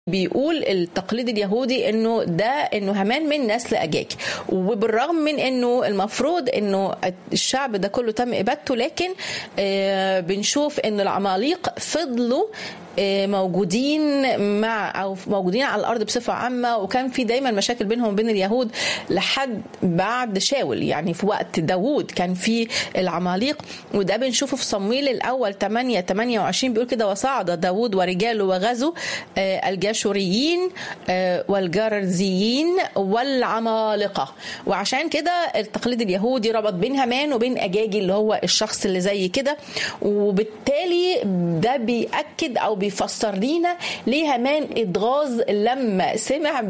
بيقول التقليد اليهودي انه ده انه هامان من نسل اجاج وبالرغم من انه المفروض انه الشعب ده كله تم ابادته لكن آه بنشوف ان العماليق فضلوا موجودين مع او موجودين على الارض بصفه عامه وكان في دايما مشاكل بينهم وبين اليهود لحد بعد شاول يعني في وقت داوود كان في العماليق وده بنشوفه في صمويل الاول 8 28 بيقول كده وصعد داوود ورجاله وغزوا الجاشوريين والجرزيين والعمالقه وعشان كده التقليد اليهودي ربط بين هامان وبين اجاجي اللي هو الشخص اللي زي كده وبالتالي ده بيأكد او بيفسر لينا ليه هامان اتغاظ لما سمع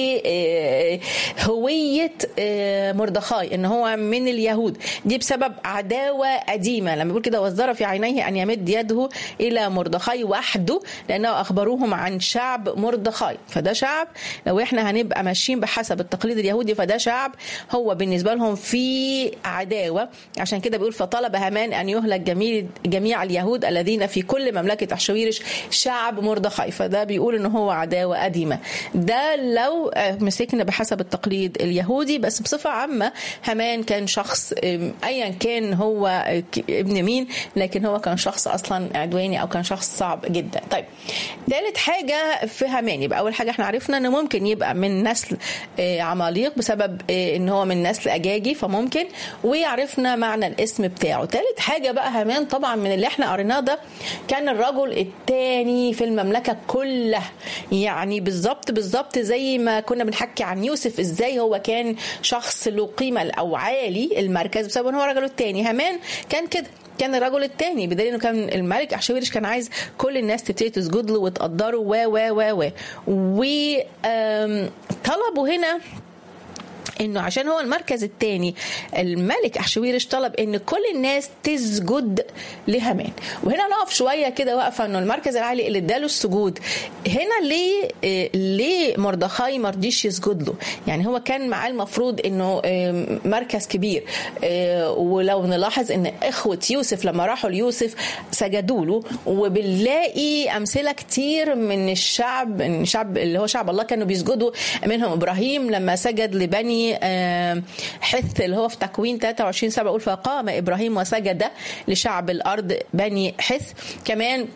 بهوية مردخاي ان هو من اليهود دي بسبب عداوة قديمة لما بيقول كده وزر في عينيه ان يمد يده الى مردخاي وحده لانه اخبروهم عن شعب مردخاي فده شعب لو احنا هنبقى ماشيين بحسب التقليد اليهودي فده شعب هو بالنسبة لهم في عداوة عشان كده بيقول فطلب هامان ان يهلك جميع جميع اليهود الذين في كل مملكة أحشويرش شعب مردخاي فده بيقول ان هو عداوه قديمه ده لو مسكنا بحسب التقليد اليهودي بس بصفه عامه هامان كان شخص ايا كان هو ابن مين لكن هو كان شخص اصلا عدواني او كان شخص صعب جدا طيب ثالث حاجه في هامان يبقى اول حاجه احنا عرفنا انه ممكن يبقى من نسل عماليق بسبب ان هو من نسل اجاجي فممكن وعرفنا معنى الاسم بتاعه ثالث حاجه بقى هامان طبعا من اللي احنا قريناه ده كان الرجل الثاني في المملكه كلها يعني بالظبط بالظبط زي ما كنا بنحكي عن يوسف ازاي هو كان شخص له قيمه او عالي المركز بسبب ان هو رجله الثاني هامان كان كده كان الرجل الثاني بدليل انه كان الملك احشويرش كان عايز كل الناس تبتدي تسجد له وتقدره و و و و وطلبوا هنا انه عشان هو المركز الثاني الملك احشويرش طلب ان كل الناس تسجد لهامان وهنا نقف شويه كده واقفه انه المركز العالي اللي اداله السجود هنا ليه ليه مردخاي ما رضيش يسجد له يعني هو كان معاه المفروض انه مركز كبير ولو نلاحظ ان اخوه يوسف لما راحوا ليوسف سجدوا له وبنلاقي امثله كتير من الشعب من الشعب اللي هو شعب الله كانوا بيسجدوا منهم ابراهيم لما سجد لبني حث اللي هو في تكوين 23 7 يقول فقام ابراهيم وسجد لشعب الارض بني حث كمان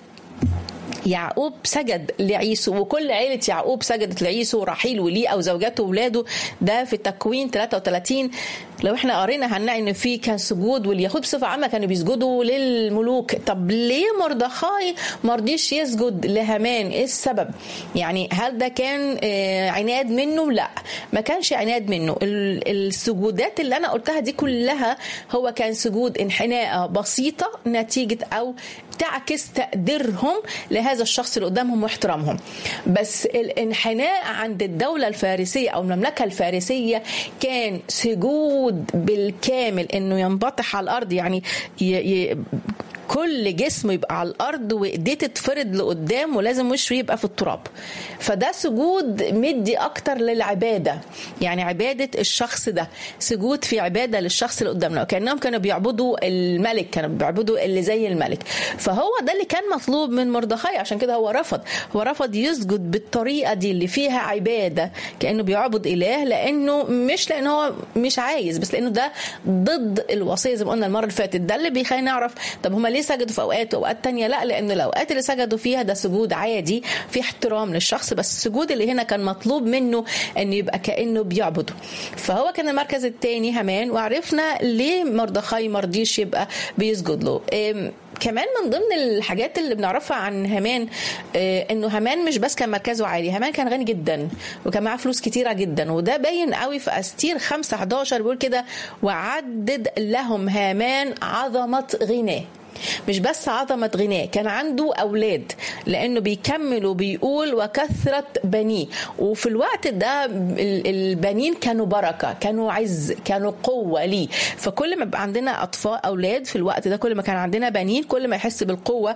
يعقوب سجد لعيسو وكل عيلة يعقوب سجدت لعيسو رحيل وليه أو زوجاته وولاده ده في تكوين 33 لو احنا قرينا هنلاقي ان في كان سجود واليهود بصفه عامه كانوا بيسجدوا للملوك طب ليه مردخاي ما رضيش يسجد لهامان ايه السبب يعني هل ده كان عناد منه لا ما كانش عناد منه السجودات اللي انا قلتها دي كلها هو كان سجود انحناء بسيطه نتيجه او تعكس تقديرهم لهذا الشخص اللي قدامهم واحترامهم بس الانحناء عند الدولة الفارسية أو المملكة الفارسية كان سجود بالكامل انه ينبطح على الارض يعني ي... ي... كل جسمه يبقى على الارض وايديه تتفرد لقدام ولازم وشه يبقى في التراب فده سجود مدي اكتر للعباده يعني عباده الشخص ده سجود في عباده للشخص اللي قدامنا كانهم كانوا بيعبدوا الملك كانوا بيعبدوا اللي زي الملك فهو ده اللي كان مطلوب من مردخاي عشان كده هو رفض هو رفض يسجد بالطريقه دي اللي فيها عباده كانه بيعبد اله لانه مش لان هو مش عايز بس لانه ده ضد الوصيه زي ما قلنا المره اللي فاتت ده اللي بيخلينا نعرف طب هم ليه سجدوا في اوقات واوقات تانية لا لان الاوقات اللي سجدوا فيها ده سجود عادي في احترام للشخص بس السجود اللي هنا كان مطلوب منه انه يبقى كانه بيعبده فهو كان المركز الثاني هامان وعرفنا ليه مردخاي مرضيش يبقى بيسجد له كمان من ضمن الحاجات اللي بنعرفها عن هامان انه هامان مش بس كان مركزه عالي هامان كان غني جدا وكان معاه فلوس كتيره جدا وده باين قوي في استير 5 11 بيقول كده وعدد لهم هامان عظمه غناه مش بس عظمة غناه كان عنده أولاد لأنه بيكمل وبيقول وكثرة بنيه وفي الوقت ده البنين كانوا بركة كانوا عز كانوا قوة ليه فكل ما يبقى عندنا أطفال أولاد في الوقت ده كل ما كان عندنا بنين كل ما يحس بالقوة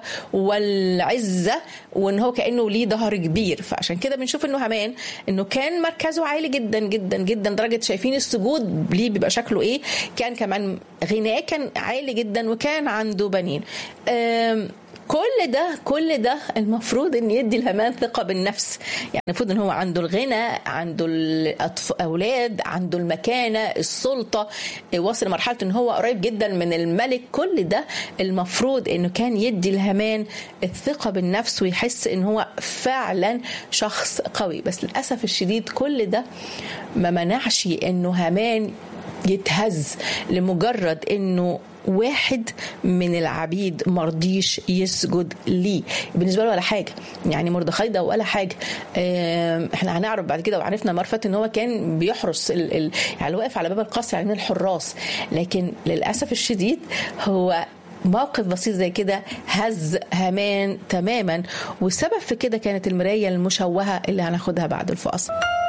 والعزة وإن هو كأنه ليه ظهر كبير فعشان كده بنشوف إنه همان إنه كان مركزه عالي جدا جدا جدا درجة شايفين السجود ليه بيبقى شكله إيه كان كمان غناه كان عالي جدا وكان عنده بنين كل ده كل ده المفروض ان يدي الهامان ثقه بالنفس يعني المفروض ان هو عنده الغنى عنده الاولاد عنده المكانه السلطه وصل لمرحله ان هو قريب جدا من الملك كل ده المفروض انه كان يدي الهامان الثقه بالنفس ويحس ان هو فعلا شخص قوي بس للاسف الشديد كل ده ما منعش انه هامان يتهز لمجرد انه واحد من العبيد مرضيش يسجد ليه بالنسبه له ولا حاجه يعني مردخاي ده ولا حاجه احنا هنعرف بعد كده وعرفنا مرفت ان هو كان بيحرس ال ال يعني واقف على باب القصر يعني من الحراس لكن للاسف الشديد هو موقف بسيط زي كده هز هامان تماما والسبب في كده كانت المرايه المشوهه اللي هناخدها بعد الفاصل